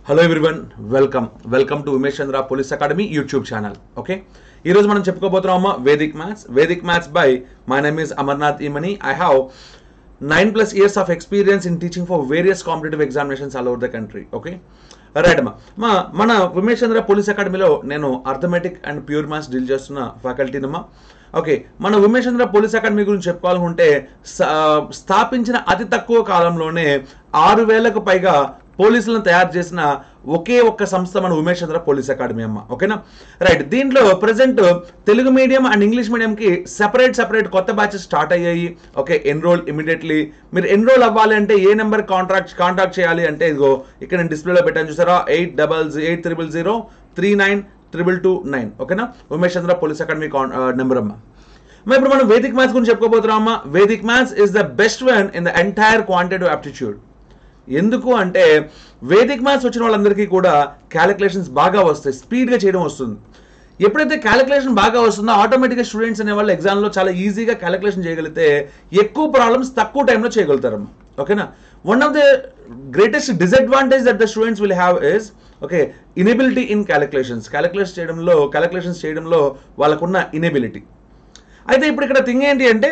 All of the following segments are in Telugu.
hello everyone welcome welcome to Umesh Chandra police academy YouTube channel okay ఈరోజు మనం చెప్పుకోబోతున్నామా Vedic maths Vedic maths by my name is Amarnath Emani I have nine plus years of experience in teaching for various competitive examinations all over the country okay right అమ్మా మా మన ఉమేష్ చంద్ర పోలీస్ అకాడమీలో నేను arithmetic and pure maths deal చేస్తున్న ఫ్యాకల్టీనమ్మా ఓకే మన ఉమేష్ చంద్ర పోలీస్ అకాడమీ గురించి చెప్పుకోవాలనుకుంటే స- స్థాపించిన అతి తక్కువ కాలంలోనే ఆరు వేలకు పైగా పోలీసులను తయారు చేసిన ఒకే ఒక్క సంస్థ మన ఉమేష్ చంద్ర పోలీస్ అకాడమీ అమ్మ ఓకేనా రైట్ దీంట్లో present Telugu medium and English మీడియంకి సెపరేట్ సెపరేట్ కొత్త బ్యాచెస్ స్టార్ట్ అయ్యాయి ఓకే ఎన్రోల్ ఇమీడియట్లీ మీరు ఎన్రోల్ అవ్వాలి అంటే ఏ నెంబర్ కాంట్రాక్ట్ కాంటాక్ట్ చేయాలి అంటే ఇదిగో ఇక్కడ నేను డిస్ప్లేలో పెట్టాను చూసారా eight double eight triple zero three nine triple two nine ఓకేనా Umesh Chandra police academy number అమ్మ మరి ఇప్పుడు మనం వేదిక్ మ్యాథ్స్ గురించి చెప్పుకోబోతున్నాం అమ్మా Vedic maths is the best one in the entire quantitative aptitude ఎందుకు అంటే వేదిక్ మ్యాథ్స్ వచ్చిన వాళ్ళందరికీ కూడా క్యాలిక్యులేషన్స్ బాగా వస్తాయి స్పీడ్గా చేయడం వస్తుంది ఎప్పుడైతే క్యాలిక్యులేషన్ బాగా వస్తుందో ఆటోమేటిక్గా స్టూడెంట్స్ అనే వాళ్ళు ఎగ్జామ్లో చాలా ఈజీగా క్యాలిక్యులేషన్ చేయగలిగితే ఎక్కువ ప్రాబ్లమ్స్ తక్కువ టైంలో చేయగలుగుతారమ్మా ఓకేనా one of the greatest disadvantage that the students will have is okay inability in calculations calculation చేయడంలో క్యాలిక్యులేషన్స్ చేయడంలో వాళ్ళకున్న ఇనెబిలిటీ అయితే ఇప్పుడు ఇక్కడ థింగ్ ఏంటి అంటే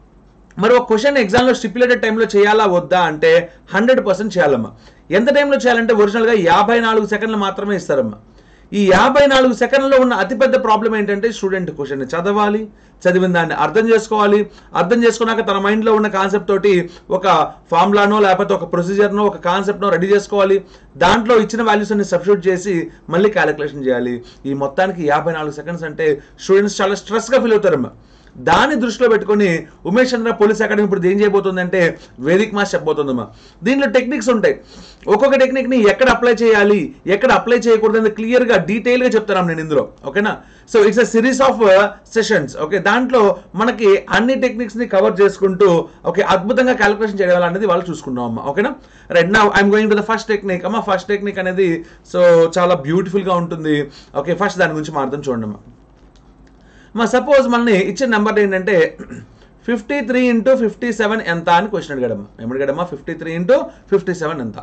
మరి ఒక క్వశ్చన్ ఎగ్జామ్లో స్టిపులేటెడ్ టైంలో చేయాలా వద్దా అంటే హండ్రెడ్ పర్సెంట్ చేయాలమ్మా ఎంత టైంలో చేయాలంటే ఒరిజినల్గా యాభై నాలుగు సెకండ్లు మాత్రమే ఇస్తారమ్మా ఈ యాభై నాలుగు సెకండ్లో ఉన్న అతిపెద్ద ప్రాబ్లం ఏంటంటే స్టూడెంట్ క్వశ్చన్ చదవాలి చదివిన దాన్ని అర్థం చేసుకోవాలి అర్థం చేసుకున్నాక తన మైండ్లో ఉన్న కాన్సెప్ట్ తోటి ఒక ఫార్ములానో లేకపోతే ఒక ప్రొసీజర్నో ఒక కాన్సెప్ట్నో రెడీ చేసుకోవాలి దాంట్లో ఇచ్చిన వాల్యూస్ అన్ని సబ్స్టిట్యూట్ చేసి మళ్ళీ క్యాలిక్యులేషన్ చేయాలి ఈ మొత్తానికి యాభై నాలుగు సెకండ్స్ అంటే స్టూడెంట్స్ చాలా స్ట్రెస్గా ఫీల్ అవుతారమ్మా దాన్ని దృష్టిలో పెట్టుకొని ఉమేష్ చంద్ర పోలీస్ అకాడమీ ఇప్పుడు ఏం చేయబోతుందంటే వేదిక్ మాస్ చెప్పబోతుందమ్మా దీంట్లో టెక్నిక్స్ ఉంటాయి ఒక్కొక్క టెక్నిక్ని ఎక్కడ అప్లై చేయాలి ఎక్కడ అప్లై చేయకూడదు అనేది క్లియర్గా డీటెయిల్గా చెప్తాను నేను ఇందులో ఓకేనా so it's a series of sessions okay దాంట్లో మనకి అన్ని టెక్నిక్స్ని కవర్ చేసుకుంటూ ఓకే అద్భుతంగా క్యాలిక్యులేషన్ చేయడం అనేది వాళ్ళు చూసుకున్నాం అమ్మా ఓకేనా రైట్ నా I'm going to the first technique అమ్మా ఫస్ట్ టెక్నిక్ అనేది సో చాలా బ్యూటిఫుల్గా ఉంటుంది ఓకే ఫస్ట్ దాని గురించి మాట్లాడదాం చూడండి అమ్మా మా సపోజ్ మనని ఇచ్చిన నెంబర్ ఏంటంటే fifty three into fifty seven ఎంత అని క్వశ్చన్ అడిగాడమ్మా ఏమడిగాడమ్మా fifty three into fifty seven ఎంత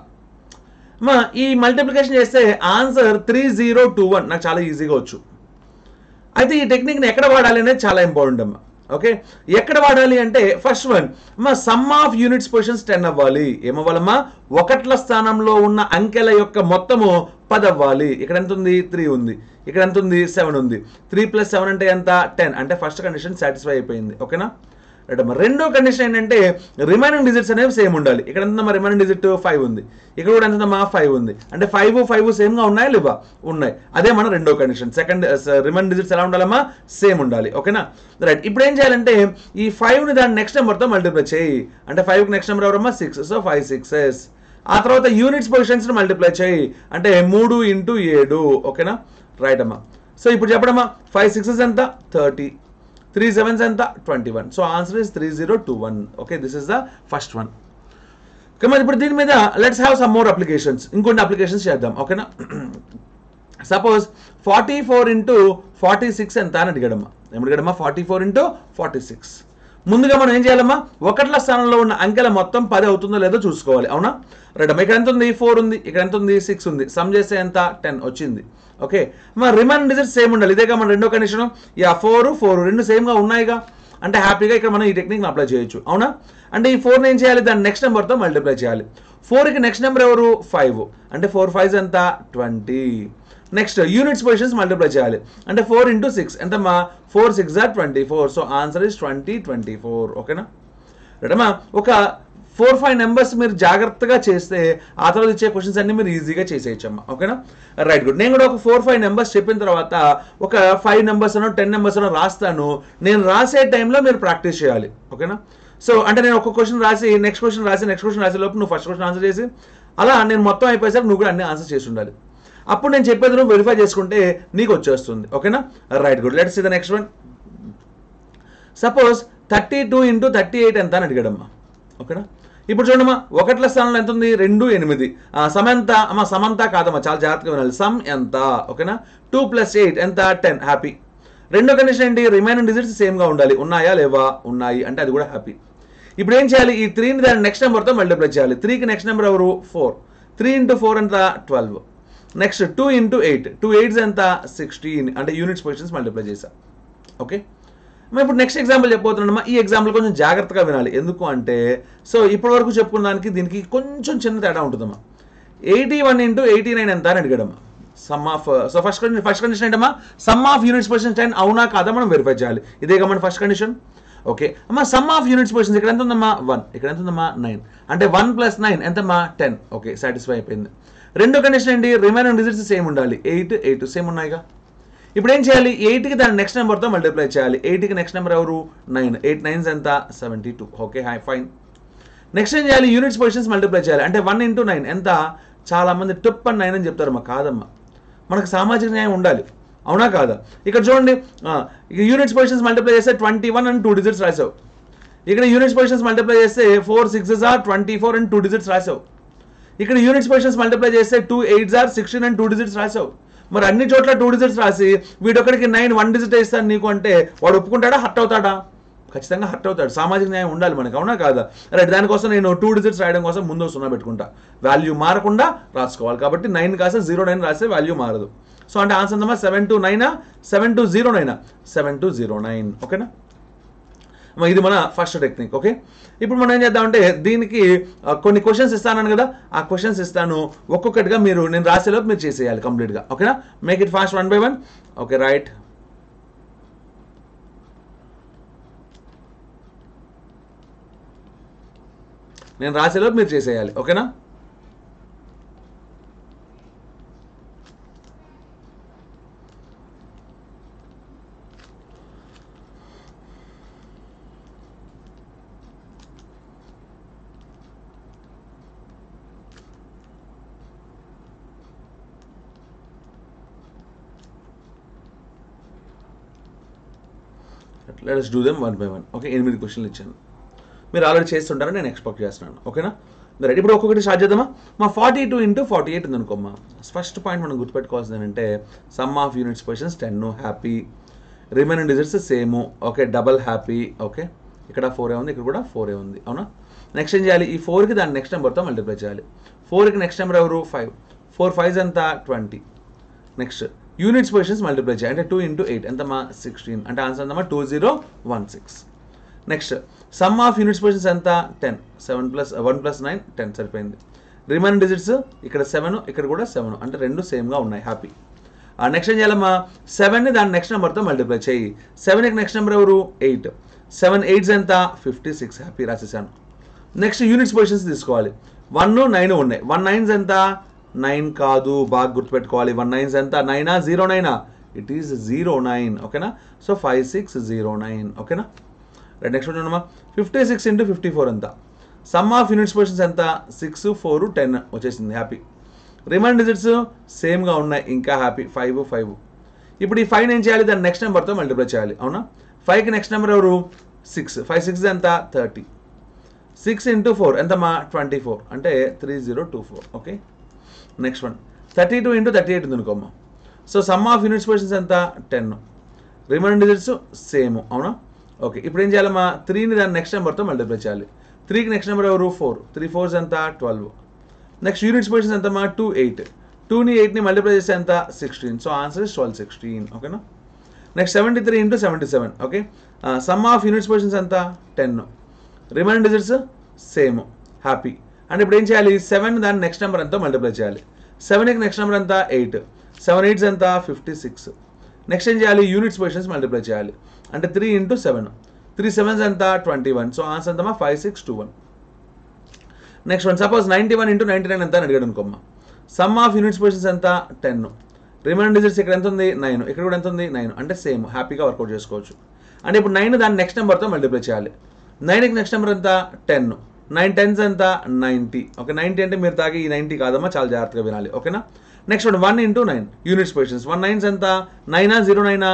మా ఈ మల్టిప్లికేషన్ చేస్తే answer three zero two one నాకు చాలా ఈజీగా వచ్చు అయితే ఈ టెక్నిక్ని ఎక్కడ వాడాలి అనేది చాలా ఇంపార్టెంట్ అమ్మా ఓకే ఎక్కడ వాడాలి అంటే ఫస్ట్ వన్ మా sum of units positions ten అవ్వాలి ఏమవ్వాలమ్మా ఒకట్ల స్థానంలో ఉన్న అంకెల యొక్క మొత్తము పది అవ్వాలి ఇక్కడ ఎంత ఉంది త్రీ ఉంది ఇక్కడ ఎంత ఉంది సెవెన్ ఉంది త్రీ ప్లస్ సెవెన్ అంటే ఎంత టెన్ అంటే ఫస్ట్ కండిషన్ సాటిస్ఫై అయిపోయింది ఓకేనా రైట్ అమ్మా రెండో కండిషన్ ఏంటంటే రిమైనింగ్ డిజిట్స్ అనేవి సేమ్ ఉండాలి ఇక్కడ ఎంత రిమైనింగ్ డిజిట్ ఫైవ్ ఉంది ఇక్కడ కూడా ఎంత ఫైవ్ ఉంది అంటే ఫైవ్ ఫైవ్ సేమ్గా ఉన్నాయా లేవా ఉన్నాయి అదే మన రెండో కండిషన్ సెకండ్ రిమైనింగ్ డిజిట్స్ ఎలా ఉండాలమ్మా సేమ్ ఉండాలి ఓకేనా రైట్ ఇప్పుడు ఏం చేయాలంటే ఈ ఫైవ్ని దాని నెక్స్ట్ నెంబర్తో మల్టిప్లై చేయి అంటే ఫైవ్కి నెక్స్ట్ నెంబర్ ఎవరమ్మా సిక్స్ సో ఫైవ్ సిక్సెస్ ఆ తర్వాత యూనిట్స్ పొజిషన్స్ని మల్టిప్లై చేయి అంటే మూడు ఇంటూ ఏడు ఓకేనా రైట్ అమ్మా సో ఇప్పుడు చెప్పడమ్మా ఫైవ్ సిక్సెస్ ఎంత థర్టీ త్రీ సెవెన్స్ ఎంత twenty one so answer is three zero two one okay this is the first one okay మరి ఇప్పుడు దీని మీద let's have some more applications ఇంకొన్ని అప్లికేషన్స్ చేద్దాం ఓకేనా suppose forty four into forty six ఎంత అని అడిగాడమ్మా ఏమడిగాడమ్మా forty four into forty six ముందుగా మనం ఏం చేయాలమ్మా ఒకట్ల స్థానంలో ఉన్న అంకెల మొత్తం పది అవుతుందో లేదో చూసుకోవాలి అవునా రైట్ అమ్మా ఇక్కడ ఎంత ఉంది ఫోర్ ఉంది ఇక్కడ ఎంత ఉంది సిక్స్ ఉంది సమ్ చేస్తే ఎంత టెన్ వచ్చింది ఓకే మరి రిమైన్ డిజిట్స్ సేమ్ ఉండాలి ఇదేగా మన రెండో కండిషన్ యా ఫోర్ ఫోర్ రెండు సేమ్గా ఉన్నాయిగా అంటే హ్యాపీగా ఇక్కడ మనం ఈ టెక్నిక్ని అప్లై చేయొచ్చు అవునా అంటే ఈ ఫోర్ని ఏం చేయాలి దాన్ని నెక్స్ట్ నెంబర్తో మల్టిప్లై చేయాలి ఫోర్కి నెక్స్ట్ నెంబర్ ఎవరు ఫైవ్ అంటే ఫోర్ ఫైవ్ ఎంత twenty next units positions multiply చేయాలి అంటే ఫోర్ ఇంటూ సిక్స్ ఎంతమ్మా four six are twenty four so answer is twenty twenty four ఓకేనా రైటమ్మా ఒక ఫోర్ ఫైవ్ నెంబర్స్ మీరు జాగ్రత్తగా చేస్తే ఆ తర్వాత ఇచ్చే క్వశ్చన్స్ అన్ని మీరు ఈజీగా చేసేయచ్చమ్మా ఓకేనా రైట్ గుడ్ నేను కూడా ఒక ఫోర్ ఫైవ్ నెంబర్స్ చెప్పిన తర్వాత ఒక ఫైవ్ నెంబర్స్ అనో టెన్ నెంబర్స్ అనో రాస్తాను నేను రాసే టైంలో మీరు ప్రాక్టీస్ చేయాలి ఓకేనా సో అంటే నేను ఒక క్వశ్చన్ రాసి నెక్స్ట్ క్వశ్చన్ రాసి నెక్స్ట్ క్వశ్చన్ రాసే లోపు నువ్వు ఫస్ట్ క్వశ్చన్ ఆన్సర్ చేసి అలా నేను మొత్తం అయిపోయేసరికి నువ్వు కూడా అన్ని ఆన్సర్ చేసి ఉండాలి అప్పుడు నేను చెప్పేది నువ్వు వెరిఫై చేసుకుంటే నీకు వచ్చేస్తుంది ఓకేనా right good let's see the next one suppose thirty two into thirty eight ఎంత అని అడిగాడమ్మా ఓకేనా ఇప్పుడు చూడమ్మా ఒకట్ల స్థానంలో ఎంత ఉంది రెండు ఎనిమిది ఆ, సమ్ ఎంత అమ్మా సమ్ అంతా కాదమ్మా చాలా జాగ్రత్తగా వినాలి సమ్ ఎంత ఓకేనా టూ ప్లస్ ఎయిట్ ఎంత టెన్ హ్యాపీ రెండో కండిషన్ ఏంటి రిమైనింగ్ డిజిట్స్ సేమ్గా ఉండాలి ఉన్నాయా లేవా ఉన్నాయి అంటే అది కూడా హ్యాపీ ఇప్పుడు ఏం చేయాలి ఈ త్రీని దాని నెక్స్ట్ నెంబర్తో మల్టిప్లై చేయాలి త్రీకి నెక్స్ట్ నెంబర్ ఎవరు ఫోర్ త్రీ ఇంటూ ఫోర్ ఎంత twelve next two into eight two eights ఎంత సిక్స్టీన్ అంటే యూనిట్స్ పొజిషన్స్ మల్టిప్లై చేసా ఓకే మరి ఇప్పుడు నెక్స్ట్ ఎగ్జాంపుల్ చెప్పబోతున్నామా ఈ ఎగ్జాంపుల్ కొంచెం జాగ్రత్తగా వినాలి ఎందుకు అంటే సో ఇప్పటి వరకు చెప్పుకున్న దానికి దీనికి కొంచెం చిన్న తేడా ఉంటుందమ్మా eighty one into eighty nine ఎంత అని అడిగాడమ్మా sum of so first condition first condition ఏంటమ్మా sum of units position ten అవునా కాదా మనం వెరిఫై చేయాలి ఇదే మన ఫస్ట్ కండిషన్ ఓకే అమ్మా సమ్ ఆఫ్ యూనిట్స్ పొజిషన్స్ ఇక్కడ ఎంత ఉందమ్మా వన్ ఇక్కడ ఎంత ఉందమ్మా నైన్ అంటే వన్ ప్లస్ నైన్ ఎంతమ్మా టెన్ ఓకే సాటిస్ఫై అయిపోయింది రెండో కండిషన్ ఏంటి రిమైనింగ్ డిజిట్స్ సేమ్ ఉండాలి ఎయిట్ ఎయిట్ సేమ్ ఉన్నాయిగా ఇప్పుడు ఏం చేయాలి ఎయిట్కి దాని నెక్స్ట్ నెంబర్తో మల్టిప్లై చేయాలి ఎయిట్కి నెక్స్ట్ నెంబర్ ఎవరు నైన్ ఎయిట్ నైన్స్ ఎంత seventy two okay hi fine next ఏం చేయాలి యూనిట్స్ పొజిషన్స్ మల్టిప్లై చేయాలి అంటే వన్ ఇంటూ నైన్ ఎంత చాలా మంది టిప్ అండ్ నైన్ అని చెప్తారమ్మా కాదమ్మా మనకు సామాజిక న్యాయం ఉండాలి అవునా కాదా ఇక్కడ చూడండి ఆ, ఇక యూనిట్స్ పొజిషన్స్ మల్టిప్లై చేస్తే twenty one and two digits రాసావు ఇక్కడ యూనిట్స్ పొజిషన్స్ మల్టిప్లై చేస్తే four six are twenty four and two digits రాసావు ఇక్కడ యూనిట్స్ పొజిషన్స్ మల్టిప్లై చేస్తే two eights or sixteen and two digits రాసావు మరి అన్ని చోట్ల టూ డిజిట్స్ రాసి వీడొక్కడికి నైన్ వన్ డిజిట్ ఇస్తాను నీకు అంటే వాడు ఒప్పుకుంటాడా హర్ట్ అవుతాడా ఖచ్చితంగా హర్ట్ అవుతాడు సామాజిక న్యాయం ఉండాలి మనకి అవునా కాదా రైట్ దానికోసం నేను టూ డిజిట్స్ రాయడం కోసం ముందు సున్నా పెట్టుకుంటా వాల్యూ మారకుండా రాసుకోవాలి కాబట్టి నైన్ కాస్త జీరో నైన్ రాస్తే వాల్యూ మారదు సో అంటే ఆన్సర్ ఉందమ్మా సెవెన్ టు నైనా సెవెన్ టు జీరో నైనా సెవెన్ టు జీరో నైన్ ఓకేనా అమ్మ, ఇది మన ఫస్ట్ టెక్నిక్ ఓకే ఇప్పుడు మనం ఏం చేద్దామంటే దీనికి ఆ, కొన్ని క్వశ్చన్స్ ఇస్తాను కదా ఆ క్వశ్చన్స్ ఇస్తాను ఒక్కొక్కటిగా మీరు నేను రాసేలోపు మీరు చేసేయాలి కంప్లీట్గా ఓకేనా make it fast one by one okay right నేను రాసేలోపు మీరు చేసేయాలి ఓకేనా let's do them one by one okay ఎనిమిది క్వశ్చన్లు ఇచ్చాను మీరు ఆల్రెడీ చేస్తుంటారని నేను ఎక్స్పెక్ట్ చేస్తున్నాను ఓకేనా రైట్ ఇప్పుడు ఒక్కొక్కటి స్టార్ట్ చేద్దామా మా forty two into forty eight ఉందనుకోమ్మా ఫస్ట్ పాయింట్ మనం గుర్తుపెట్టుకోవాల్సింది ఏంటంటే sum of units questions ten happy remaining digits same okay double happy okay ఇక్కడ ఫోర్ ఏ ఉంది ఇక్కడ కూడా ఫోర్ ఏ ఉంది అవునా నెక్స్ట్ ఏం చేయాలి ఈ ఫోర్కి దాని నెక్స్ట్ నెంబర్తో మల్టిప్లై చేయాలి ఫోర్కి నెక్స్ట్ నెంబర్ ఎవరు ఫైవ్ ఫోర్ ఫైవ్ ఎంత twenty next units positions multiply చేయాలి అంటే టూ ఇంటూ ఎయిట్ ఎంతమా సిక్స్టీన్ అంటే ఆన్సర్ ఎంతమా two zero one six next sum of units positions ఎంత ten seven plus one plus nine ten సరిపోయింది రిమైనింగ్ డిజిట్స్ ఇక్కడ సెవెన్ ఇక్కడ కూడా సెవెన్ అంటే రెండు సేమ్గా ఉన్నాయి హ్యాపీ నెక్స్ట్ ఏం చేయాలమ్మా సెవెన్ని దాని నెక్స్ట్ నెంబర్తో మల్టిప్లై చేయి సెవెన్కి నెక్స్ట్ నెంబర్ ఎవరు ఎయిట్ సెవెన్ ఎయిట్స్ ఎంత ఫిఫ్టీ సిక్స్ హ్యాపీ రాసేసాను నెక్స్ట్ యూనిట్స్ పొజిషన్స్ తీసుకోవాలి వన్ నైన్ ఉన్నాయి వన్ నైన్స్ ఎంత నైన్ కాదు బాగా గుర్తుపెట్టుకోవాలి వన్ నైన్స్ ఎంత నైనా జీరో నైనా ఇట్ ఈస్ జీరో నైన్ ఓకేనా so five six zero nine ఓకేనా రైట్ నెక్స్ట్ చూడమ్మా fifty six into fifty four ఎంత సమ్ ఆఫ్ యూనిట్స్ పొజిషన్స్ ఎంత సిక్స్ ఫోర్ టెన్ వచ్చేసింది హ్యాపీ రిమైండ్ డిజిట్స్ సేమ్గా ఉన్నాయి ఇంకా హ్యాపీ ఫైవ్ ఫైవ్ ఇప్పుడు ఈ ఫైవ్ ఏం చేయాలి దాని నెక్స్ట్ నెంబర్తో మల్టిప్లై చేయాలి అవునా ఫైవ్కి నెక్స్ట్ నెంబర్ ఎవరు సిక్స్ ఫైవ్ సిక్స్ ఎంత థర్టీ సిక్స్ ఇంటూ ఫోర్ ఎంతమ్మా ట్వంటీ ఫోర్ అంటే three zero two four okay next one thirty two into thirty eight ఉంది అనుకోమ్మా so sum of units positions ఎంత టెన్ రిమైనింగ్ డిజిట్స్ సేమ్ అవునా ఓకే ఇప్పుడు ఏం చేయాలమ్మా త్రీని దాని నెక్స్ట్ నెంబర్తో మల్టిప్లై చేయాలి త్రీకి నెక్స్ట్ నెంబర్ ఎవరు ఫోర్ త్రీ ఫోర్స్ ఎంత ట్వెల్వ్ నెక్స్ట్ యూనిట్స్ పొజిషన్స్ ఎంతమ్మా టూ ఎయిట్ టూని ఎయిట్ని మల్టిప్లై చేస్తే ఎంత sixteen so answer is twelve sixteen ఓకేనా next seventy three into seventy seven okay sum of units positions ఎంత ten remaining digits same happy అంటే ఇప్పుడు ఏం చేయాలి సెవెన్ దాని నెక్స్ట్ నెంబర్ ఎంతో మల్టిప్లై చేయాలి సెవెన్కి నెక్స్ట్ నెంబర్ ఎంత ఎయిట్ సెవెన్ ఎయిట్స్ ఎంత ఫిఫ్టీ సిక్స్ నెక్స్ట్ ఏం చేయాలి యూనిట్స్ పొజిషన్స్ మల్టిప్లై చేయాలి అంటే three into seven three sevens ఎంత ట్వంటీ వన్ సో ఆన్సర్ ఎంతమా five six two one next one suppose ninety one into ninety nine ఎంత అని అడిగాడు అనుకోమ్మా సమ్ ఆఫ్ యూనిట్స్ పొజిషన్స్ ఎంత టెన్ రిమైనింగ్ డిజిట్స్ ఇక్కడ ఎంత ఉంది నైన్ ఇక్కడ కూడా ఎంత ఉంది నైన్ అంటే సేమ్ హ్యాపీగా వర్కౌట్ చేసుకోవచ్చు అంటే ఇప్పుడు నైన్ దాని నెక్స్ట్ నెంబర్తో మల్టిప్లై చేయాలి నైన్కి నెక్స్ట్ నెంబర్ ఎంత టెన్ నైన్ టెన్స్ ఎంత నైంటీ ఓకే నైంటీ అంటే మీరు తాగి ఈ నైంటీ కాదమ్మా చాలా జాగ్రత్తగా వినాలి ఓకేనా next one one into nine units positions one nines ఎంత నైనా జీరో నైనా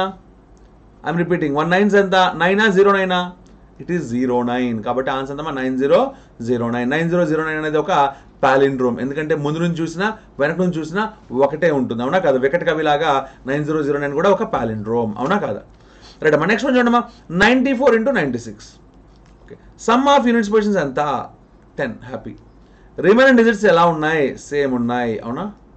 ఐఎమ్ రిపీటింగ్ వన్ నైన్స్ ఎంత నైనా జీరో నైనా ఇట్ ఈస్ జీరో నైన్ కాబట్టి ఆన్సర్ ఎంతమా nine zero zero nine nine zero zero nine అనేది ఒక పాలిండ్రోమ్ ఎందుకంటే ముందు నుంచి చూసినా వెనక నుంచి చూసినా ఒకటే ఉంటుంది అవునా కాదు వికట కవిలాగా నైన్ జీరో జీరో నైన్ కూడా ఒక పాలిండ్రోమ్ అవునా కాదా రైట్ అమ్మా నెక్స్ట్ వన్ చూడమ్మా ninety four into ninety six okay sum of units positions ఎంత టెన్ హ్యాపీ రిమైనింగ్ డిజిట్స్ ఎలా ఉన్నాయి సేమ్ ఉన్నాయి అవునా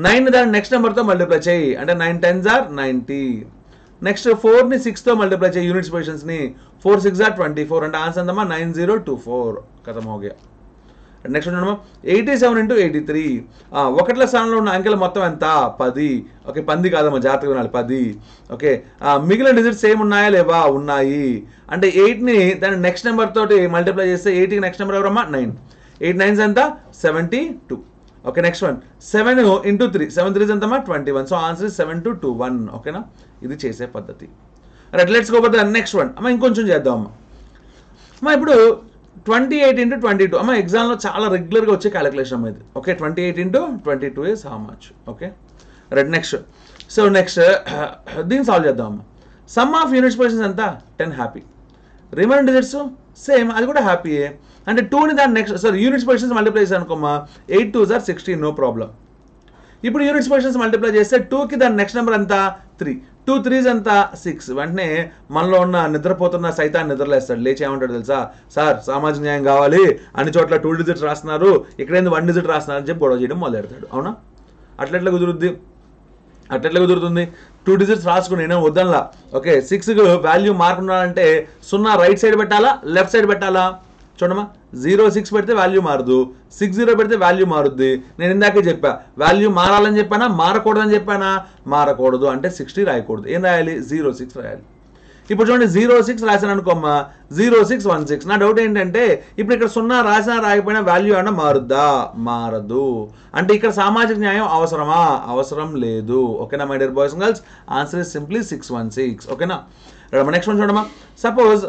నైన్ దాని నెక్స్ట్ నెంబర్తో మల్టిప్లై చేయి అంటే nine tens or ninety next ఫోర్ని సిక్స్తో మల్టిప్లై చేయి యూనిట్స్ పొజిషన్స్ని four six are twenty four అంటే ఆన్సర్ ఎంతమ్మా నైన్ జీరో టూ ఫోర్ కథం హోగా నెక్స్ట్ చూడమ్మా eighty seven into eighty three ఒకట్ల స్థానంలో ఉన్న అంకెల మొత్తం ఎంత పది ఓకే పంది కాదమ్మా జాగ్రత్తగా వినాలి పది ఓకే మిగిలిన డిజిట్స్ సేమ్ ఉన్నాయా లేవా ఉన్నాయి అంటే ఎయిట్ని దాని నెక్స్ట్ నెంబర్ తోటి మల్టిప్లై చేస్తే ఎయిట్కి నెక్స్ట్ నెంబర్ ఎవరమ్మా నైన్ ఎయిట్ నైన్స్ ఎంత seventy two okay next one seven into three seven threes ఎంతమ్మా twenty one so answer is seven two two one ఓకేనా ఇది చేసే పద్ధతి right let's go the next one అమ్మ ఇంకొంచెం చేద్దాం అమ్మ అమ్మ ఇప్పుడు twenty eight into twenty two అమ్మ ఎగ్జామ్లో చాలా రెగ్యులర్గా వచ్చే క్యాలిక్యులేషన్ అమ్మ ఇది okay twenty eight into twenty two is how much okay right next so next దీన్ని సాల్వ్ చేద్దాం అమ్మ సమ్ ఆఫ్ యూనిట్స్ పొజిషన్స్ ఎంత ten happy remain digits same అది కూడా హ్యాపీయే అంటే టూని దాని next sir units positions multiply చేశాను అనుకోమా eight two sir sixteen no problem ఇప్పుడు యూనిట్స్ పొజిషన్స్ మల్టిప్లై చేస్తే టూకి దాని నెక్స్ట్ నెంబర్ ఎంత త్రీ టూ త్రీస్ ఎంత సిక్స్ వెంటనే మనలో ఉన్న నిద్రపోతున్న సైతాన్ని నిద్రలేస్తాడు లేచి ఏమంటాడు తెలుసా సార్ సామాజిక న్యాయం కావాలి అన్ని చోట్ల టూ డిజిట్స్ రాస్తున్నారు ఇక్కడేంది వన్ డిజిట్ రాస్తున్నారు అని చెప్పి గొడవ చేయడం మొదలెడతాడు అవునా అట్లెట్లా కుదురుద్ది అట్లెట్లా కుదురుతుంది టూ డిజిట్స్ రాసుకుని నేను వద్దనలా ఓకే సిక్స్ వాల్యూ మార్క్ ఉండాలంటే సున్నా రైట్ సైడ్ పెట్టాలా లెఫ్ట్ సైడ్ పెట్టాలా చూడమ్మా జీరో సిక్స్ పెడితే వాల్యూ మారదు సిక్స్ జీరో పెడితే వాల్యూ మారుద్ది నేను ఇందాకే చెప్పా వాల్యూ మారాలని చెప్పానా మారకూడదని చెప్పానా మారకూడదు అంటే సిక్స్టీ రాయకూడదు ఏం రాయాలి జీరో సిక్స్ రాయాలి ఇప్పుడు చూడండి జీరో సిక్స్ రాశాను అనుకోమ్మా జీరో సిక్స్ వన్ సిక్స్ నా డౌట్ ఏంటంటే ఇప్పుడు ఇక్కడ సున్నా రాసినా రాయకపోయినా వాల్యూ అన్న మారుద్దా మారదు అంటే ఇక్కడ సామాజిక న్యాయం అవసరమా అవసరం లేదు ఓకేనా my dear boys girls answer is simply six one six ఓకేనా నెక్స్ట్ వన్ చూడమ్మా suppose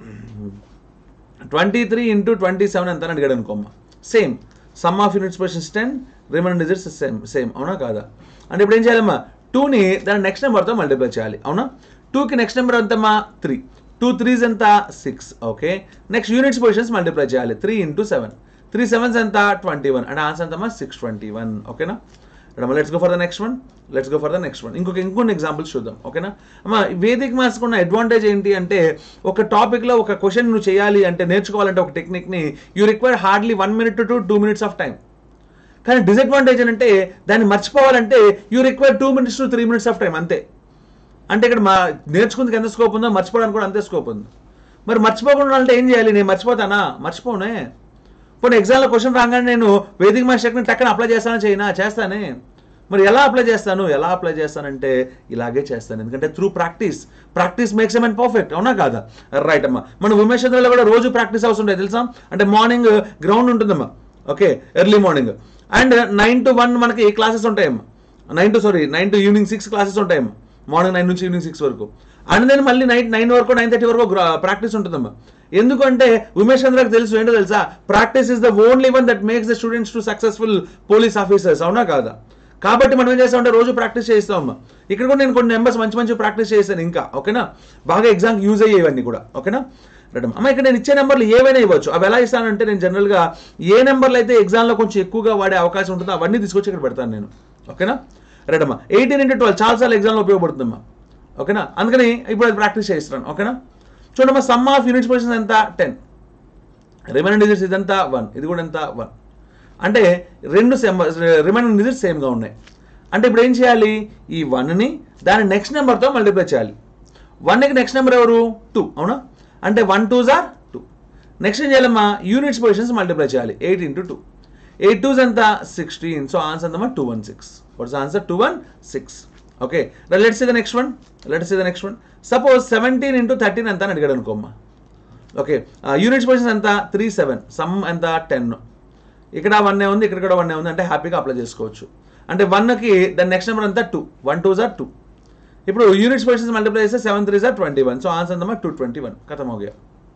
twenty three into twenty seven ఎంత అని అడిగాడు అనుకోమ్మా same sum of units positions ten remain digits same same అవునా కాదా అంటే ఇప్పుడు ఏం చేయాలమ్మా టూని దాని నెక్స్ట్ నెంబర్తో మల్టిప్లై చేయాలి అవునా టూకి నెక్స్ట్ నెంబర్ ఎంతమ్మా త్రీ టూ త్రీస్ ఎంత six okay next units positions multiply చేయాలి three into seven three sevens ఎంత ట్వంటీ వన్ అంటే ఆన్సర్ ఎంతమ్మా సిక్స్ ట్వంటీ వన్ ఓకేనా let's go for the next one let's go for the next one ఇంకొక ఇంకొన్ని ఎగ్జాంపుల్స్ చూద్దాం ఓకేనా అమ్మ వేదిక మ్యాథ్స్కి ఉన్న అడ్వాంటేజ్ ఏంటి అంటే ఒక టాపిక్లో ఒక క్వశ్చన్ నువ్వు చేయాలి అంటే నేర్చుకోవాలంటే ఒక టెక్నిక్ని you require hardly one minute to two minutes of time కానీ డిసడ్వాంటేజ్ అంటే దాన్ని మర్చిపోవాలంటే you require two minutes to three minutes of time అంతే అంటే ఇక్కడ మా నేర్చుకుందుకు ఎంత స్కోప్ ఉందో మర్చిపోవడానికి కూడా అంతే స్కోప్ ఉంది మరి మర్చిపోకుండా అంటే ఏం చేయాలి నేను మర్చిపోతానా మర్చిపోనే పోనీ ఎగ్జామ్లో క్వశ్చన్ రాగానే నేను వేదిక మాస్టర్ని టక్కన అప్లై చేస్తానా చేయనా చేస్తానే మరి ఎలా అప్లై చేస్తాను ఎలా అప్లై చేస్తానంటే ఇలాగే చేస్తాను ఎందుకంటే through practice practice makes em and perfect అవునా కాదా రైట్ అమ్మా మన ఉమేష్ చంద్రలో కూడా రోజు ప్రాక్టీస్ అవసరం ఉంటుంది తెలుసా అంటే మార్నింగ్ గ్రౌండ్ ఉంటుందమ్మా okay early morning and nine to one మనకి క్లాసెస్ ఉంటాయమ్మా nine to sorry nine to evening six classes ఉంటాయమ్మా మార్నింగ్ నైన్ నుంచి ఈవినింగ్ సిక్స్ వరకు అండ్ దెన్ మళ్ళీ నైట్ నైన్ వరకు నైన్ థర్టీ వరకు ప్రాక్టీస్ ఉంటుందమ్మా ఎందుకంటే ఉమేష్ చంద్రకి తెలుసు ఏంటో తెలుసా practice is the only one that makes the students to successful police officers అవునా కాదా కాబట్టి మనం ఏం చేస్తామంటే రోజు ప్రాక్టీస్ చేస్తామమ్మా ఇక్కడ కూడా నేను కొన్ని నెంబర్స్ మంచి మంచి ప్రాక్టీస్ చేశాను ఇంకా ఓకేనా బాగా ఎగ్జామ్కి యూజ్ అయ్యేవన్నీ కూడా ఓకేనా రైట్ అమ్మ ఇక్కడ నేను ఇచ్చే నెంబర్లు ఏవైనా ఇవ్వచ్చు అవి ఎలా ఇస్తానంటే నేను జనరల్గా ఏ నెంబర్లు అయితే ఎగ్జామ్లో కొంచెం ఎక్కువగా వాడే అవకాశం ఉంటుందో అవన్నీ తీసుకొచ్చి ఇక్కడ పెడతాను నేను ఓకేనా రైట్ అమ్మా ఎయిటీన్ ఇంటూ ట్వెల్వ్ చాలాసార్లు ఎగ్జామ్లో ఉపయోగపడుతుందమ్మా ఓకేనా అందుకని ఇప్పుడు అది ప్రాక్టీస్ చేయిస్తున్నాను ఓకేనా చూడమ్మా సమ్ ఆఫ్ యూనిట్స్ పొజిషన్ ఎంత టెన్ రిమైనింగ్ డిజిట్స్ ఇదంతా వన్ ఇది కూడా ఎంత వన్ అంటే రెండు సెమ్ రిమైనింగ్ డిజిట్స్ సేమ్గా ఉన్నాయి అంటే ఇప్పుడు ఏం చేయాలి ఈ వన్ని దాని నెక్స్ట్ నెంబర్తో మల్టిప్లై చేయాలి వన్కి నెక్స్ట్ నెంబర్ ఎవరు టూ అవునా అంటే one two jar two next ఏం చేయాలమ్మా యూనిట్స్ పొజిషన్స్ మల్టిప్లై చేయాలి eight into two eight twos ఎంత సిక్స్టీన్ సో ఆన్సర్ ఎంతమ్మా two one six what's answer two one six okay let's the next one let's the next one suppose seventeen into thirteen ఎంత అని అడిగాడు అనుకోమ్మా ఓకే యూనిట్స్ పొజిషన్స్ ఎంత త్రీ సెవెన్ సమ్ ఎంత టెన్ ఇక్కడ వన్ ఉంది ఇక్కడ కూడా వన్ ఉంది అంటే హ్యాపీగా అప్లై చేసుకోవచ్చు అంటే వన్కి దాని నెక్స్ట్ నెంబర్ అంతా two one two jar two ఇప్పుడు యూనిట్స్ పొజిషన్స్ మల్టిప్లై చేస్తే seven three are twenty one so answer ఎంతమ్మా టూ ట్వంటీ వన్ ఖతం అవుగా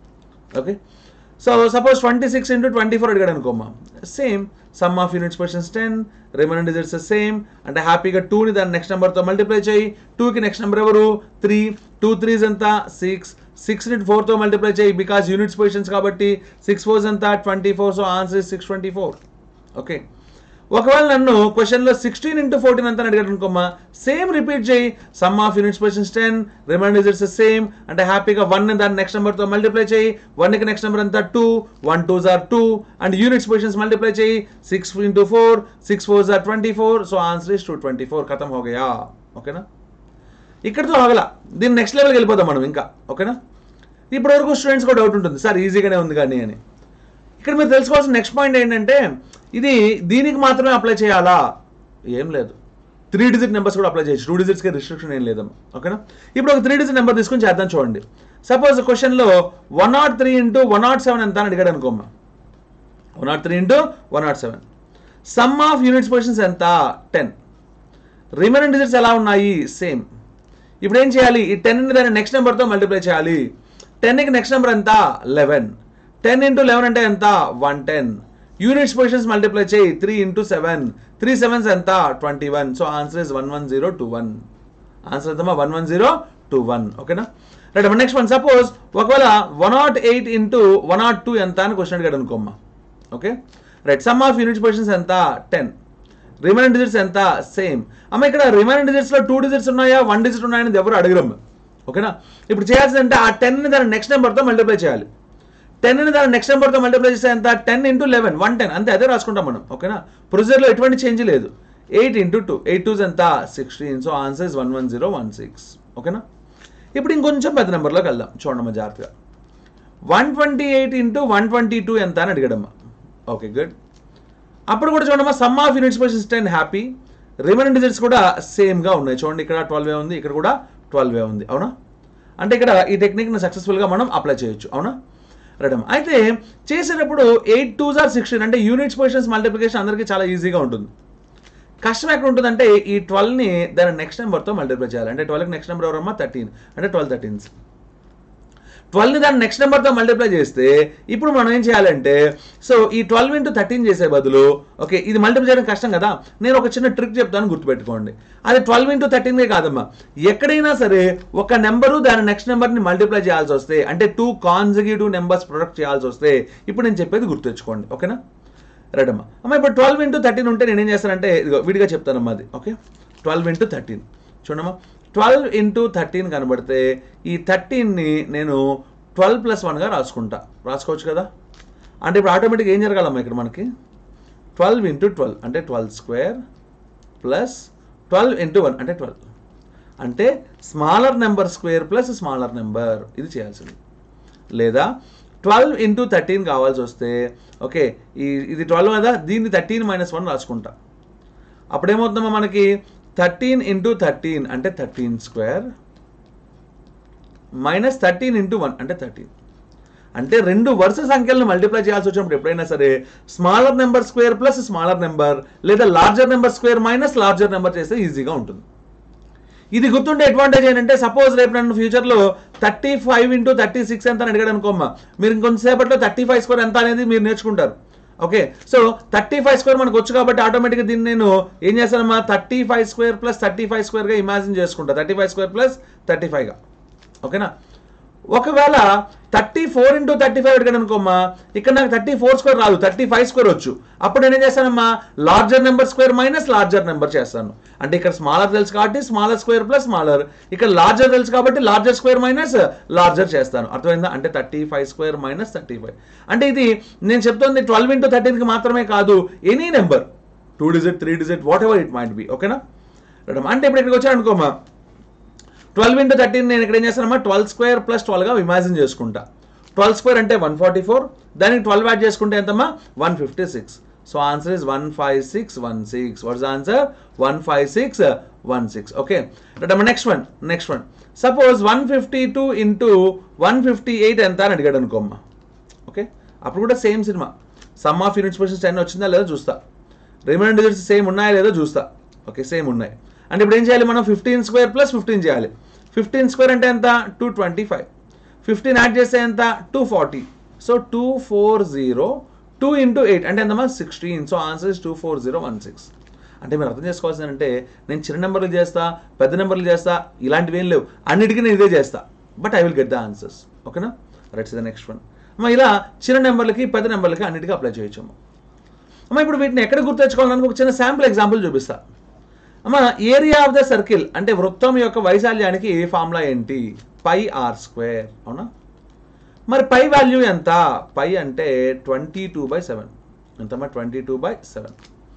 okay so suppose twenty six into twenty four అడిగాడు అనుకోమ్మా same sum of units positions ten remaining digits same అంటే హ్యాపీగా టూని దాని నెక్స్ట్ నెంబర్తో మల్టిప్లై చేయి టూకి నెక్స్ట్ నెంబర్ ఎవరు త్రీ టూ త్రీస్ ఎంత సిక్స్ సిక్స్ ని ఫోర్తో మల్టిప్లై చేయి బికాస్ యూనిట్స్ పొజిషన్స్ కాబట్టి సిక్స్ ఫోర్స్ ఎంత twenty four so answer is six twenty four okay ఒకవేళ నన్ను క్వశ్చన్లో సిక్స్టీన్ ఇంటూ ఫోర్టీన్ ఎంత అని అడిగాడు అనుకోమ్మా సేమ్ రిపీట్ చేయి sum of units positions ten remainder it's same అంటే హ్యాపీగా వన్ దాని నెక్స్ట్ నెంబర్తో మల్టిప్లై చేయి వన్కి నెక్స్ట్ నెంబర్ ఎంత two one two jar two and units positions multiply చేయి six into four six four are twenty four so answer is two twenty four ఖతం హోగయా ఓకేనా ఇక్కడితో ఆగల దీని నెక్స్ట్ లెవెల్కి వెళ్ళిపోతాం మనం ఇంకా ఓకేనా ఇప్పటి వరకు స్టూడెంట్స్ కూడా డౌట్ ఉంటుంది సార్ ఈజీగానే ఉంది కానీ అని ఇక్కడ మీరు తెలుసుకోవాల్సిన నెక్స్ట్ పాయింట్ ఏంటంటే ఇది దీనికి మాత్రమే అప్లై చేయాలా ఏం లేదు త్రీ డిజిట్ నెంబర్స్ కూడా అప్లై చేయొచ్చు టూ డిజిట్స్కి రిస్ట్రిక్షన్ ఏం లేదమ్మా ఓకేనా ఇప్పుడు ఒక త్రీ డిజిట్ నెంబర్ తీసుకొని చేద్దాం చూడండి సపోజ్ క్వశ్చన్లో one nought three into one nought seven ఎంత అని అడిగాడు అనుకోమ్మా one nought three into one nought seven sum of units positions ఎంత టెన్ రిమైనింగ్ డిజిట్స్ ఎలా ఉన్నాయి సేమ్ ఇప్పుడు ఏం చేయాలి ఈ టెన్ దాన్ని నెక్స్ట్ నెంబర్తో మల్టిప్లై చేయాలి టెన్కి నెక్స్ట్ నెంబర్ ఎంత లెవెన్ టెన్ ఇంటూ లెవెన్ అంటే ఎంత one ten units positions multiply చేయి three into seven three sevens ఎంత twenty one so answer is one one zero two one answer ఎంతమా one one zero two one ఓకేనా రైట్ నెక్స్ట్ వన్ సపోజ్ ఒకవేళ one nought eight into one nought two ఎంత అని క్వశ్చన్ అడిగాడు అనుకోమ్మా okay right sum of units positions ఎంత టెన్ రిమైనింగ్ డిజిట్స్ ఎంత సేమ్ అమ్మ ఇక్కడ రిమైనింగ్ డిజిట్స్లో టూ డిజిట్స్ ఉన్నాయా వన్ డిజిట్ ఉన్నాయని ఎవరు అడగరమ్మ ఓకేనా ఇప్పుడు చేయాల్సింది అంటే ఆ టెన్ని దాని నెక్స్ట్ నెంబర్తో మల్టిప్లై చేయాలి టెన్ని దాని నెక్స్ట్ నెంబర్తో మల్టిప్లై చేస్తే ఎంత ten into eleven one ten అంతే అదే రాసుకుంటాం మనం ఓకేనా ప్రొసీజర్లో ఎటువంటి చేంజ్ లేదు eight into two eight twos ఎంత sixteen so answer is one one zero one six ఓకేనా ఇప్పుడు ఇంకొంచెం పెద్ద నెంబర్లోకి వెళ్దాం చూడమ్మా జాగ్రత్తగా one twenty eight into one twenty two ఎంత అని అడిగాడమ్మా ఓకే గుడ్ అప్పుడు కూడా చూడమ్మా sum of units positions ten happy remaining digits కూడా సేమ్గా ఉన్నాయి చూడండి ఇక్కడ ట్వెల్వ్ ఏ ఉంది ఇక్కడ కూడా ట్వెల్వ్ ఏ ఉంది అవునా అంటే ఇక్కడ ఈ టెక్నిక్ని సక్సెస్ఫుల్గా మనం అప్లై చేయొచ్చు అవునా రైట్ అమ్మా అయితే చేసేటప్పుడు ఎయిట్ టూ జార్ సిక్స్టీన్ అంటే యూనిట్స్ పొజిషన్స్ మల్టిప్లికేషన్ అందరికీ చాలా ఈజీగా ఉంటుంది కష్టం ఎక్కడ ఉంటుందంటే ఈ ట్వెల్వ్ని దాని నెక్స్ట్ నెంబర్తో మల్టిప్లై చేయాలి అంటే ట్వెల్వ్కి నెక్స్ట్ నెంబర్ ఎవరమ్మా థర్టీన్ అంటే ట్వెల్వ్ థర్టీన్స్ ట్వెల్వ్ని దాని నెక్స్ట్ నెంబర్తో మల్టిప్లై చేస్తే ఇప్పుడు మనం ఏం చేయాలంటే సో ఈ ట్వెల్వ్ ఇంటూ థర్టీన్ చేసే బదులు ఓకే ఇది మల్టిప్లై చేయడం కష్టం కదా నేను ఒక చిన్న ట్రిక్ చెప్తాను గుర్తుపెట్టుకోండి అది ట్వెల్వ్ ఇంటూ థర్టీన్కే కాదమ్మా ఎక్కడైనా సరే ఒక నెంబరు దాని నెక్స్ట్ నెంబర్ని మల్టిప్లై చేయాల్సి వస్తే అంటే టూ కాన్జిక్యూటివ్ నెంబర్స్ ప్రొడక్ట్ చేయాల్సి వస్తే ఇప్పుడు నేను చెప్పేది గుర్తుపెట్టుకోండి ఓకేనా రైట్ అమ్మా అమ్మ ఇప్పుడు ట్వెల్వ్ ఇంటూ థర్టీన్ ఉంటే నేనేం చేస్తానంటే ఇదిగో విడిగా చెప్తానమ్మా అది ఓకే ట్వెల్వ్ ఇంటూ థర్టీన్ చూడమ్మా ట్వెల్వ్ ఇంటూ థర్టీన్ కనబడితే ఈ థర్టీన్ని నేను ట్వెల్వ్ ప్లస్ వన్గా రాసుకుంటా రాసుకోవచ్చు కదా అంటే ఇప్పుడు ఆటోమేటిక్గా ఏం జరగాలమ్మా ఇక్కడ మనకి ట్వెల్వ్ ఇంటూ ట్వెల్వ్ అంటే twelve square plus twelve into one అంటే ట్వెల్వ్ అంటే smaller number square plus smaller number ఇది చేయాల్సింది లేదా ట్వెల్వ్ ఇంటూ థర్టీన్ కావాల్సి వస్తే ఓకే ఈ ఇది ట్వెల్వ్ కదా దీన్ని థర్టీన్ మైనస్ వన్ రాసుకుంటా అప్పుడేమవుతుందమ్మా మనకి థర్టీన్ ఇంటూ థర్టీన్ అంటే thirteen square minus thirteen into one అంటే థర్టీన్ అంటే రెండు వరుస సంఖ్యలను మల్టిప్లై చేయాల్సి వచ్చినప్పుడు ఎప్పుడైనా సరే smaller number square plus smaller number లేదా larger number square minus larger number చేస్తే ఈజీగా ఉంటుంది ఇది గుర్తుంటే అడ్వాంటేజ్ ఏంటంటే సపోజ్ రేపు నన్ను ఫ్యూచర్లో thirty five into thirty six ఎంత అని అడిగాడు అనుకోమ్మా మీరు ఇంకొంతసేపట్లో థర్టీ ఫైవ్ స్కోర్ ఎంత అనేది మీరు నేర్చుకుంటారు okay so thirty five square మనకు వచ్చు కాబట్టి ఆటోమేటిక్గా దీన్ని నేను ఏం చేస్తానమ్మా thirty five square plus thirty five స్క్వేర్గా ఇమాజిన్ చేసుకుంటా thirty five square plus thirty ఫైవ్గా ఓకేనా ఒకవేళ thirty four into thirty five అడిగాను అనుకోమ్మా ఇక్కడ నాకు థర్టీ ఫోర్ స్క్వేర్ రాదు థర్టీ ఫైవ్ స్క్వేర్ వచ్చు అప్పుడు నేను ఏం చేస్తానమ్మా larger number square minus larger number చేస్తాను అంటే ఇక్కడ స్మాలర్ తెలుసు కాబట్టి స్మాలర్ స్క్వేర్ ప్లస్ స్మాలర్ ఇక్కడ లార్జర్ తెలుసు కాబట్టి లార్జర్ స్క్వేర్ మైనస్ లార్జర్ చేస్తాను అర్థమైందా అంటే thirty five square minus thirty five అంటే ఇది నేను చెప్తుంది ట్వెల్వ్ ఇంటూ థర్టీన్కి మాత్రమే కాదు any number two digit three digit whatever it might be ఓకేనా అంటే ఇప్పుడు ఇక్కడికి వచ్చాను అనుకోమా ట్వెల్వ్ ఇంటూ థర్టీన్ నేను ఇక్కడ ఏం చేస్తానమ్మా ట్వెల్వ్ స్క్వేర్ ప్లస్ ట్వెల్వ్గా ఇమాజిన్ చేసుకుంటా ట్వెల్వ్ స్క్వేర్ అంటే వన్ ఫార్టీ ఫోర్ దానికి ట్వెల్వ్ యాడ్ చేసుకుంటే ఎంతమ్మా one fifty six so answer is one five six one six what's answer one five six one six okay అమ్మా next one next one suppose one fifty two into one fifty eight ఎంత అని అడిగాడు అనుకోమ్మా ఓకే అప్పుడు కూడా same cinema sum of units percent ten వచ్చిందా లేదో చూస్తా రిమైనింగ్ డిజిట్స్ సేమ్ ఉన్నాయా లేదో చూస్తా ఓకే సేమ్ ఉన్నాయి అంటే ఇప్పుడు ఏం చేయాలి మనం ఫిఫ్టీన్ స్క్వేర్ ప్లస్ ఫిఫ్టీన్ చేయాలి ఫిఫ్టీన్ స్క్వేర్ అంటే ఎంత two twenty five fifteen add చేస్తే ఎంత two forty so two four zero two into eight అంటే ఎంతమా sixteen so answer is two four zero one six అంటే మీరు అర్థం చేసుకోవాల్సింది అంటే నేను చిన్న నెంబర్లు చేస్తా పెద్ద నెంబర్లు చేస్తా ఇలాంటివి ఏం లేవు అన్నిటికీ నేను ఇదే చేస్తా but I will get the answers ఓకేనా రైట్స్ ద నెక్స్ట్ వన్ అమ్మా ఇలా చిన్న నెంబర్లకి పెద్ద నెంబర్లకి అన్నిటికీ అప్లై చేయొచ్చు అమ్మా అమ్మ ఇప్పుడు వీటిని ఎక్కడ గుర్తుంచుకోవాలని ఒక చిన్న శాంపుల్ ఎగ్జాంపుల్ చూపిస్తా అమ్మ ఏరియా ఆఫ్ ద సర్కిల్ అంటే వృత్తం యొక్క వైశాల్యానికి ఫార్ములా ఏంటి పై ఆర్ స్క్వేర్ అవునా మరి పై వాల్యూ ఎంత పై అంటే ట్వంటీ టూ బై సెవెన్ ఎంతమ్మా ట్వంటీ టూ బై సెవెన్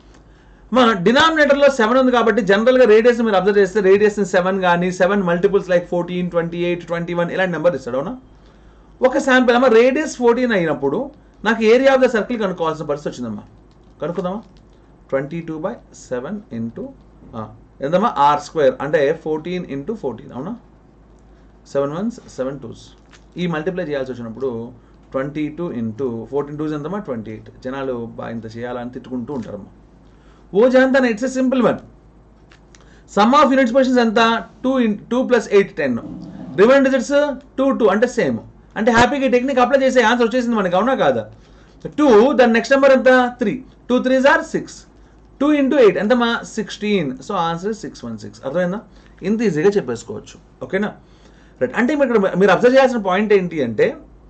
మా డినామినేటర్లో సెవెన్ ఉంది కాబట్టి జనరల్గా రేడియస్ మీరు అబ్జర్వ్ చేస్తే రేడియస్ సెవెన్ కానీ seven multiples like fourteen twenty eight twenty one ఇలాంటి నెంబర్ ఇస్తాడు అవునా ఒక శాంపిల్ అమ్మా రేడియస్ ఫోర్టీన్ అయినప్పుడు నాకు ఏరియా ఆఫ్ ద సర్కిల్ కనుక్కోవాల్సిన పరిస్థితి వచ్చిందమ్మా కనుక్కుందామా twenty two by seven into ఎంతమ్మా ఆర్ స్క్వేర్ అంటే ఫోర్టీన్ ఇంటూ ఫోర్టీన్ అవునా సెవెన్ వన్స్ సెవెన్ టూస్ ఈ మల్టిప్లై చేయాల్సి వచ్చినప్పుడు twenty two into fourteen twos ఎంతమ్మా ట్వంటీ ఎయిట్ జనాలు బా ఇంత చేయాలని తిట్టుకుంటూ ఉంటారమ్మా ఓ జనంతా it's a simple one sum of units positions ఎంత two in two plus eight ten remain digits two two అంటే సేమ్ అంటే హ్యాపీగా టెక్నిక్ అప్లై చేసే ఆన్సర్ వచ్చేసింది మనకి అవునా కాదా టూ దాని నెక్స్ట్ నెంబర్ ఎంత three two threes are six two into eight ఎంతమా sixteen so answer six one six అర్థమైందా ఇంత ఈజీగా చెప్పేసుకోవచ్చు ఓకేనా రైట్ అంటే మీరు ఇక్కడ మీరు అబ్జర్వ్ చేయాల్సిన పాయింట్ ఏంటి అంటే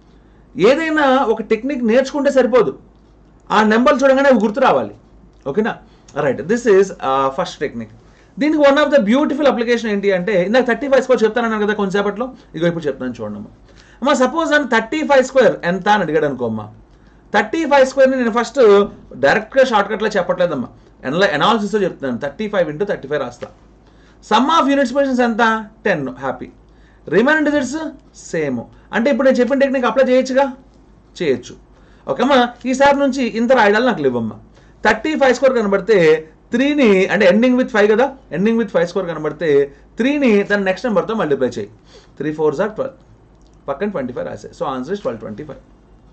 ఏదైనా ఒక టెక్నిక్ నేర్చుకుంటే సరిపోదు ఆ నెంబర్ చూడగానే అవి గుర్తు రావాలి ఓకేనా right this is first technique దీనికి one of the beautiful application ఏంటి అంటే ఇందాక థర్టీ ఫైవ్ స్క్వేర్ చెప్తానన్నాను కదా కొంచెంసేపట్లో ఇగో ఇప్పుడు చెప్తాను చూడండి అమ్మా అమ్మా సపోజ్ అని థర్టీ ఫైవ్ స్క్వేర్ ఎంత అని అడిగాడు అనుకో అమ్మా థర్టీ ఫైవ్ స్క్వేర్ని నేను ఫస్ట్ డైరెక్ట్గా షార్ట్ కట్లో చెప్పట్లేదమ్మా ఎనలా ఎనాలిసిస్తో చెప్తున్నాను thirty five into thirty five రాస్తా సమ్ ఆఫ్ యూనిట్స్ పొజిషన్స్ ఎంత ten happy remaining digits same అంటే ఇప్పుడు నేను చెప్పిన టెక్నిక్ అప్లై చేయొచ్చుగా చేయొచ్చు ఓకేమ్మా ఈసారి నుంచి ఇంత రాయడాలు నాకు లేవమ్మా థర్టీ ఫైవ్ స్కోర్ కనబడితే త్రీని అంటే ఎండింగ్ విత్ ఫైవ్ కదా ఎండింగ్ విత్ ఫైవ్ స్కోర్ కనబడితే త్రీని దాని నెక్స్ట్ నెంబర్తో మల్టిప్లై చేయి త్రీ ఫోర్ జార్ ట్వెల్వ్ పక్కన ట్వంటీ ఫైవ్ రాసే so answer is twelve twenty five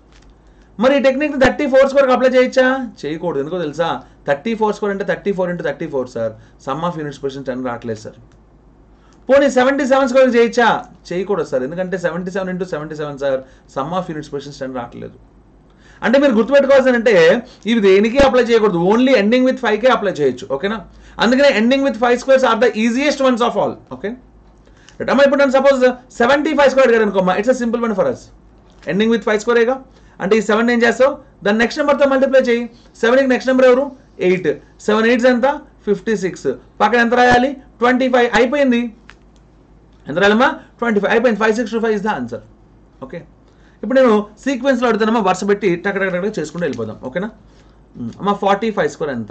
మరి ఈ టెక్నిక్ థర్టీ ఫోర్ స్కోర్కి అప్లై చేయొచ్చా చేయకూడదు ఎందుకో తెలుసా థర్టీ ఫోర్ స్కోర్ అంటే thirty four into thirty four sir sum of units percent ten రావట్లేదు సార్ పోనీ సెవెంటీ సెవెన్ స్కోర్ చేయొచ్చా చేయకూడదు సార్ ఎందుకంటే seventy seven into seventy seven sir sum of units percent ten రావట్లేదు అంటే మీరు గుర్తుపెట్టుకోవాల్సి అంటే ఇవి దేనికి అప్లై చేయకూడదు ఓన్లీ ఎండింగ్ విత్ ఫైవ్ కే అప్లై చేయొచ్చు ఓకేనా అందుకనే ending with five squares are the easiest ones of all okay అమ్మా ఇప్పుడు నేను సపోజ్ సెవెంటీ ఫైవ్ స్క్వేర్ అడిగారు అనుకోమ్మా it's a simple one for us ending with five స్క్వేరేగా అంటే ఈ సెవెన్ ఏం చేస్తావు దాని నెక్స్ట్ నెంబర్తో మల్టిప్లై చేయి సెవెన్కి నెక్స్ట్ నెంబర్ ఎవరు ఎయిట్ సెవెన్ ఎయిట్స్ ఎంత ఫిఫ్టీ సిక్స్ పక్కన ఎంత రాయాలి ట్వంటీ ఫైవ్ అయిపోయింది ఎంత రాయాలమ్మా ట్వంటీ ఫైవ్ అయిపోయింది five six two five is the answer okay ఇప్పుడు నేను సీక్వెన్స్లో అడుగుతానమ్మా వరుస పెట్టి టక్ టక్ టక్ చేసుకుంటూ వెళ్ళిపోదాం ఓకేనా అమ్మా ఫార్టీ ఫైవ్ స్క్వేర్ ఎంత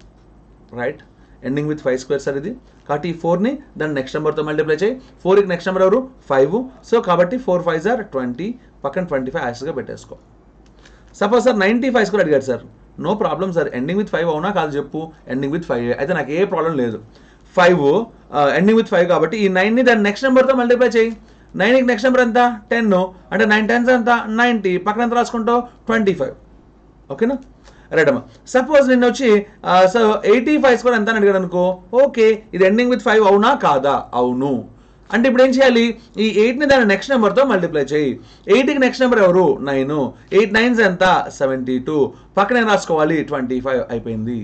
right ending with five square sir ఇది కాబట్టి ఈ ఫోర్ని దాని నెక్స్ట్ నెంబర్తో మల్టిప్లై చేయి ఫోర్కి నెక్స్ట్ నెంబర్ ఎవరు ఫైవ్ సో కాబట్టి ఫోర్ ఫైవ్ సార్ ట్వంటీ పక్కన ట్వంటీ ఫైవ్ యాక్స్గా పెట్టేసుకో suppose sir ninety five square అడిగాడు sir no problem sir ending with five అవునా కాదు చెప్పు ఎండింగ్ విత్ ఫైవ్ అయితే నాకు ఏ ప్రాబ్లం లేదు ఫైవ్ ఎండింగ్ విత్ ఫైవ్ కాబట్టి ఈ నైన్ని దాని నెక్స్ట్ నెంబర్తో మల్టిప్లై చేయి నైన్కి నెక్స్ట్ నెంబర్ ఎంత టెన్ అంటే నైన్ టెన్స్ ఎంత నైంటీ పక్కన ఎంత రాసుకుంటావు ట్వంటీ ఫైవ్ ఓకేనా రైట్ అమ్మా సపోజ్ నిన్న వచ్చి సో ఎయిటీ ఫైవ్ స్కోర్ ఎంత అని అడిగాడు అనుకో ఓకే ఇది ఎండింగ్ విత్ ఫైవ్ అవునా కాదా అవును అంటే ఇప్పుడు ఏం చేయాలి ఈ ఎయిట్ని దాని నెక్స్ట్ నెంబర్తో మల్టిప్లై చేయి ఎయిట్కి నెక్స్ట్ నెంబర్ ఎవరు నైన్ ఎయిట్ నైన్స్ ఎంత సెవెంటీ టూ పక్కన ఏం రాసుకోవాలి ట్వంటీ ఫైవ్ అయిపోయింది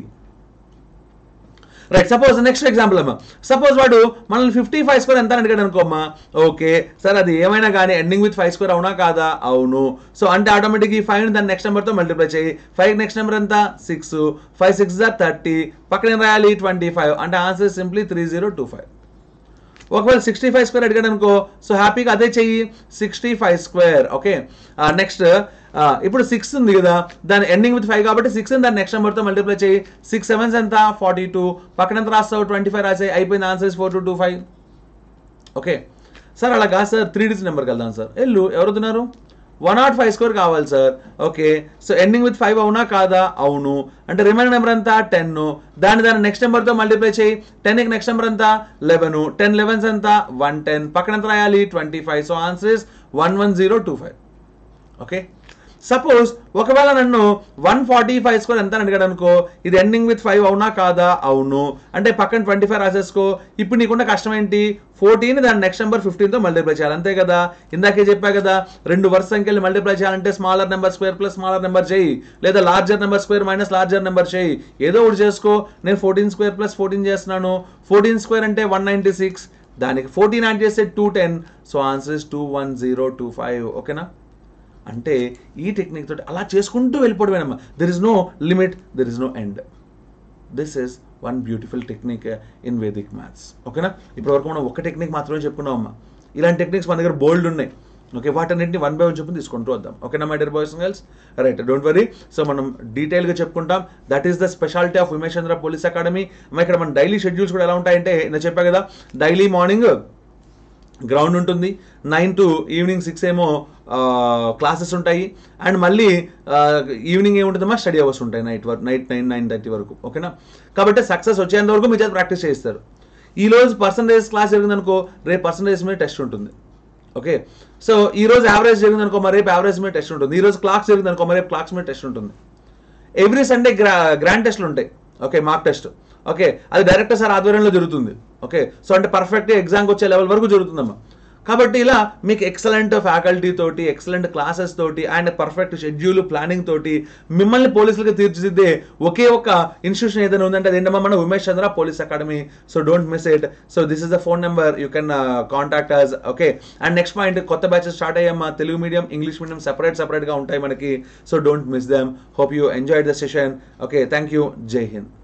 రైట్ సపోజ్ నెక్స్ట్ ఎగ్జాంపుల్ అమ్మా సపోజ్ వాడు మనల్ని ఫిఫ్టీ ఫైవ్ స్కోర్ ఎంత అని అడిగాడు అనుకోమ్మా ఓకే సార్ అది ఏమైనా కానీ ఎండింగ్ విత్ ఫైవ్ స్కోర్ అవునా కాదా అవును సో అంటే ఆటోమేటిక్ ఈ ఫైవ్ దాని నెక్స్ట్ నెంబర్తో మల్టిప్లై చేయి ఫైవ్ నెక్స్ట్ నెంబర్ ఎంత six five six are thirty పక్కన ఏం రాయాలి ట్వంటీ ఫైవ్ అంటే answer simply three zero two five ఒకవేళ సిక్స్టీ ఫైవ్ స్క్వేర్ అడిగాడు అనుకో సో హ్యాపీగా అదే చెయ్యి sixty five square okay next ఇప్పుడు సిక్స్ ఉంది కదా దాని ఎండింగ్ విత్ ఫైవ్ కాబట్టి సిక్స్ దాని నెక్స్ట్ నెంబర్తో మల్టిప్లై చేయి సిక్స్ సెవెన్స్ ఎంత ఫార్టీ టూ పక్కన ఎంత రాస్తావు ట్వంటీ ఫైవ్ రాసాయి అయిపోయింది answers four two two five okay sir అలా కాదు సార్ త్రీ డిజిట్ నెంబర్కి వెళ్దాం సార్ ఎల్లు ఎవరు వస్తున్నారు వన్ నాట్ ఫైవ్ స్కోర్ కావాలి sir okay so ending with five అవునా కాదా అవును అంటే రిమైనింగ్ నెంబర్ ఎంత టెన్ దాని దాని నెక్స్ట్ నెంబర్తో మల్టిప్లై చేయి టెన్కి నెక్స్ట్ నెంబర్ ఎంత లెవెన్ టెన్ లెవెన్స్ ఎంత వన్ టెన్ పక్కన ఎంత రాయాలి twenty five so answer is one one zero two five okay suppose ఒకవేళ నన్ను వన్ ఫార్టీ ఫైవ్ స్కోర్ ఎంత అని అడిగాడు అనుకో ఇది ఎండింగ్ విత్ ఫైవ్ అవునా కాదా అవును అంటే పక్కన ట్వంటీ ఫైవ్ రాసేసుకో ఇప్పుడు నీకున్న కష్టం ఏంటి ఫోర్టీన్ దాని నెక్స్ట్ నెంబర్ ఫిఫ్టీన్తో మల్టిప్లై చేయాలి అంతే కదా ఇందాకే చెప్పా కదా రెండు వరుస సంఖ్యలు మల్టిప్లై చేయాలంటే smaller number square plus smaller number చేయి లేదా larger number square minus larger number చేయి ఏదో ఒకటి చేసుకో నేను ఫోర్టీన్ స్క్వేర్ ప్లస్ ఫోర్టీన్ చేస్తున్నాను ఫోర్టీన్ స్క్వేర్ అంటే వన్ నైంటీ సిక్స్ దానికి ఫోర్టీన్ యాడ్ చేస్తే two ten so answer is two one zero two five ఓకేనా అంటే ఈ టెక్నిక్ తోటి అలా చేసుకుంటూ వెళ్ళిపోవడమేనమ్మా there is no limit there is no end this is one beautiful technique in Vedic maths ఓకేనా ఇప్పటివరకు మనం ఒక టెక్నిక్ మాత్రమే చెప్పుకున్నాం అమ్మా ఇలాంటి టెక్నిక్స్ మన దగ్గర బోల్డ్ ఉన్నాయి ఓకే వాటన్నింటిని వన్ బై వన్ చెప్పి తీసుకుంటూ వద్దాం ఓకేనా my dear boys girls right don't worry so మనం డీటెయిల్గా చెప్పుకుంటాం that is the speciality of Umesh Chandra police academy ఇక్కడ మన డైలీ షెడ్యూల్స్ కూడా ఎలా ఉంటాయంటే నేను చెప్పా కదా డైలీ మార్నింగ్ గ్రౌండ్ ఉంటుంది నైన్ టు ఈవినింగ్ సిక్స్ ఏమో క్లాసెస్ ఉంటాయి అండ్ మళ్ళీ ఈవినింగ్ ఏముంటుందమ్మా స్టడీ అవర్స్ ఉంటాయి నైట్ వరకు నైట్ నైన్ నైన్ థర్టీ వరకు ఓకేనా కాబట్టి సక్సెస్ వచ్చేంత వరకు మీ చేత ప్రాక్టీస్ చేస్తారు ఈ రోజు పర్సంటేజ్ క్లాస్ జరిగిందనుకో రేపు పర్సంటేజ్ మీద టెస్ట్ ఉంటుంది ఓకే సో ఈ రోజు యావరేజ్ జరిగిందనుకో మరి రేపు యావరేజ్ మీద టెస్ట్ ఉంటుంది ఈ రోజు క్లాక్స్ జరిగిందనుకో మరి రేపు క్లాక్స్ మీద టెస్ట్ ఉంటుంది ఎవ్రీ సండే గ్రా గ్రాండ్ టెస్ట్లు ఉంటాయి ఓకే మార్క్ టెస్ట్ ఓకే అది డైరెక్టర్ సార్ ఆధ్వర్యంలో జరుగుతుంది ఓకే సో అంటే పర్ఫెక్ట్ ఎగ్జామ్కి వచ్చే లెవెల్ వరకు జరుగుతుందమ్మా కాబట్టి ఇలా మీకు ఎక్సలెంట్ ఫ్యాకల్టీ తోటి ఎక్సలెంట్ క్లాసెస్ తోటి అండ్ పర్ఫెక్ట్ షెడ్యూల్ ప్లానింగ్ తోటి మిమ్మల్ని పోలీసులకు తీర్చిదిద్దే ఒకే ఒక ఇన్స్టిట్యూషన్ ఏదైనా ఉందంటే అదేంటమ్మా మన Umesh Chandra police academy so don't miss it so this is the phone number you can contact us okay and next point కొత్త బ్యాచెస్ స్టార్ట్ అయ్యామా Telugu medium English medium separate సెపరేట్గా ఉంటాయి మనకి so don't miss them hope you enjoy the session okay thank you Jai Hind